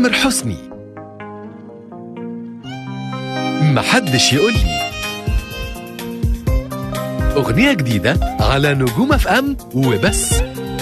تامر حسني محدش يقول لي أغنية جديدة على نجوم اف ام وبس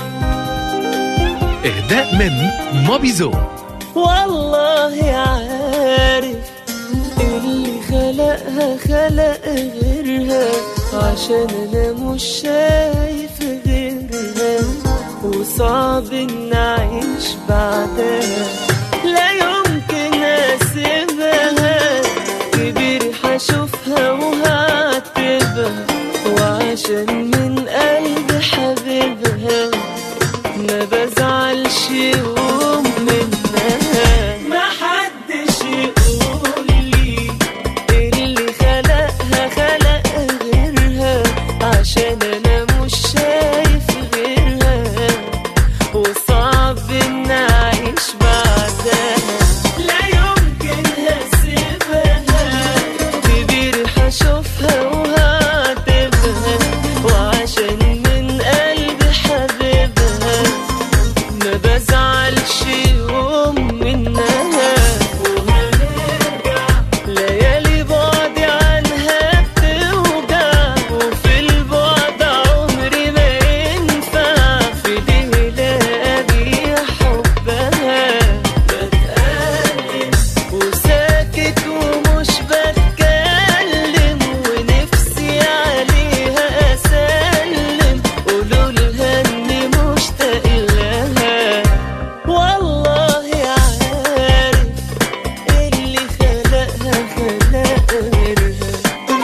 إهداء من موبي زون والله عارف اللي خلقها خلق غيرها عشان انا مش شايف غيرها وصعب ان اعيش بعدها لا يمكن اسيبها كبير هشوفها وهعتبها وعشان من قلبي حبيبها ما بزعلش يوم منها ما حدش يقول لي اللي خلقها خلق غيرها عشان انا مش شايف غيرها وصعب ان اعيش بعدها لا يمكن هسيبها كبير هشوفها وهعتبها وعشان من قلبي حبيبها ما بزعلش يوم منها وهنرجع ليالي بعدي عنها بتوجع وفي البعد عمري ما ينفع في ليلة أبيع حبها بتقلب وساكت ومش بتكلم ونفسي عليها أسلم قولوا لها إني مشتاق لها والله عارف اللي خلقها خلق غيرها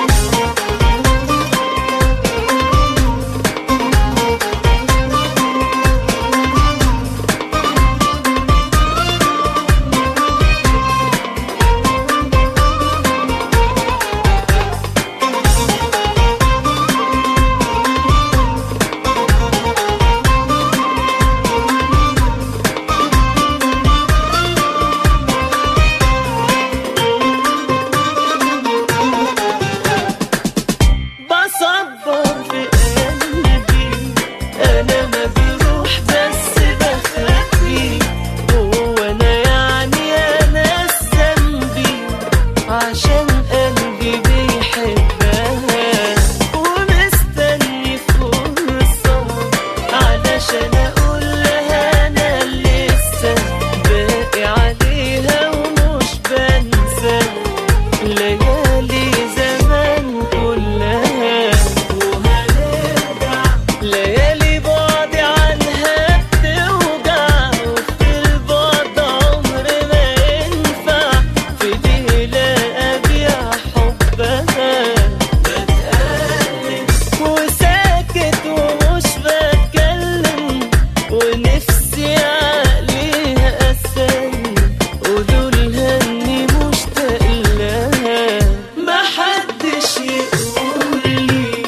بصبر في قلبي انا ما بروح بس بخبي هو انا يعني انا ذنبي عشان قلبي بيحبها ومستني فرصة علشان اقول لها انا لسه باقي عليها ومش بنسى ليالي زمان كلها وهنرجع ليالي بعدي عنها بتوجع وفي البعد عمر ما ينفع في ليلة أبيع حبها بتقلب وساكت ومش بتكلم ونفسي عليها أسلم قولوا لها إني مشتاق لها ما حدش يقول لي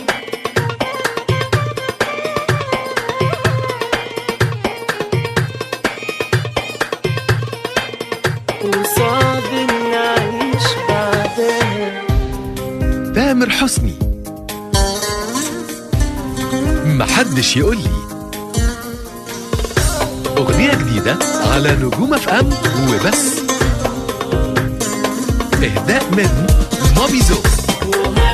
وصعب إن أعيش بعدها تامر حسني محدش يقول لي أغنية جديدة على نجوم اف ام وبس إهداء من موبي زون وهنرجع